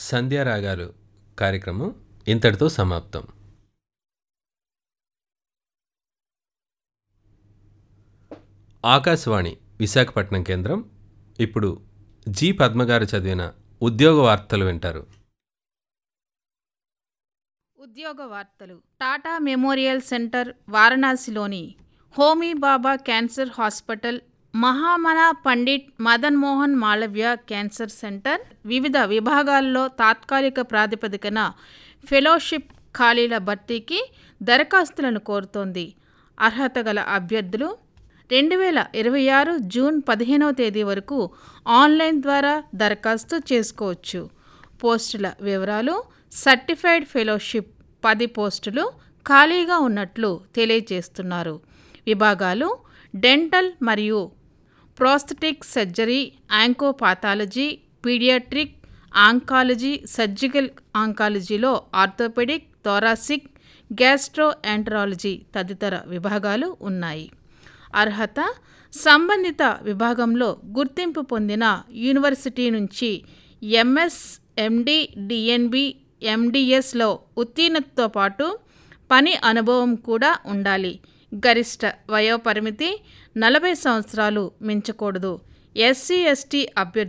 సంధ్యారాగాలు కార్యక్రమం ఇంతటితో సమాప్తం ఆకాశవాణి విశాఖపట్నం కేంద్రం ఇప్పుడు జి పద్మగారు చదివిన ఉద్యోగ వార్తలు వింటారు ఉద్యోగ వార్తలు టాటా మెమోరియల్ సెంటర్ వారణాసిలోని Homi Bhabha cancer hospital Mahamana Pandit Madan Mohan Malaviya cancer centre వివిధ విభాగాల్లో తాత్కాలిక ప్రాతిపదికన ఫెలోషిప్ ఖాళీల భర్తీకి దరఖాస్తులను కోరుతోంది అర్హత గల అభ్యర్థులు రెండు వేల ఇరవై ఆరు జూన్ పదిహేనవ తేదీ వరకు ఆన్లైన్ ద్వారా దరఖాస్తు చేసుకోవచ్చు పోస్టుల వివరాలు సర్టిఫైడ్ ఫెలోషిప్ పది పోస్టులు ఖాళీగా ఉన్నట్లు తెలియజేస్తున్నారు విభాగాలు డెంటల్ మరియు prosthetic surgery oncopathology paediatric oncology surgical ఆంకాలజీలో ఆర్థోపెడిక్ థోరాసిక్ గ్యాస్ట్రో ఎంటరాలజీ తదితర విభాగాలు ఉన్నాయి అర్హత సంబంధిత విభాగంలో గుర్తింపు పొందిన యూనివర్సిటీ నుంచి ఎంఎస్ ఎండి డిఎన్బి ఎండిఎస్లో ఉత్తీర్ణతతో పాటు పని అనుభవం కూడా ఉండాలి గరిష్ట వయోపరిమితి నలభై సంవత్సరాలు మించకూడదు ఎస్సీ ఎస్టీ అభ్యర్థి